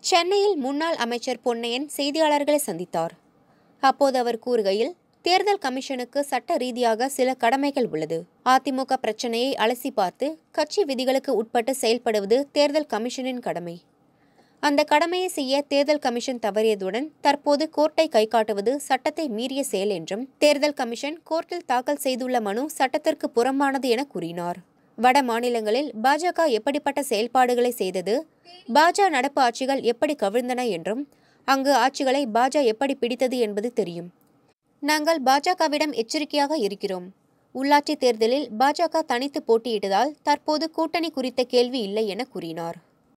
சென்னையில் முன்னாள் அமைச்சர் பொன்னையன் செய்தியாளர்களை சந்தித்தார் அப்போது அவர் கூறுகையில் தேர்தல் கமிஷனுக்கு சட்ட ரீதியாக சில கடமைகள் உள்ளது அதிமுக பிரச்சனையை அலசி பார்த்து கட்சி விதிகளுக்கு உட்பட்டு செயல்படுவது தேர்தல் கமிஷனின் கடமை அந்த கடமையை செய்ய தேர்தல் கமிஷன் தவறியதுடன் தற்போது கோர்ட்டை கைகாட்டுவது சட்டத்தை மீறிய செயல் என்றும் தேர்தல் கமிஷன் கோர்ட்டில் தாக்கல் செய்துள்ள மனு சட்டத்திற்கு புறம்பானது என கூறினார் வட மாநிலங்களில் பாஜக எப்படிப்பட்ட செயல்பாடுகளை செய்தது பாஜ நடப்பு ஆட்சிகள் எப்படி கவிழ்ந்தன என்றும் அங்கு ஆட்சிகளை பாஜ எப்படி பிடித்தது என்பது தெரியும் நாங்கள் பாஜகவிடம் எச்சரிக்கையாக இருக்கிறோம் உள்ளாட்சி தேர்தலில் பாஜக தனித்து போட்டியிட்டதால் தற்போது கூட்டணி குறித்த கேள்வி இல்லை என கூறினார்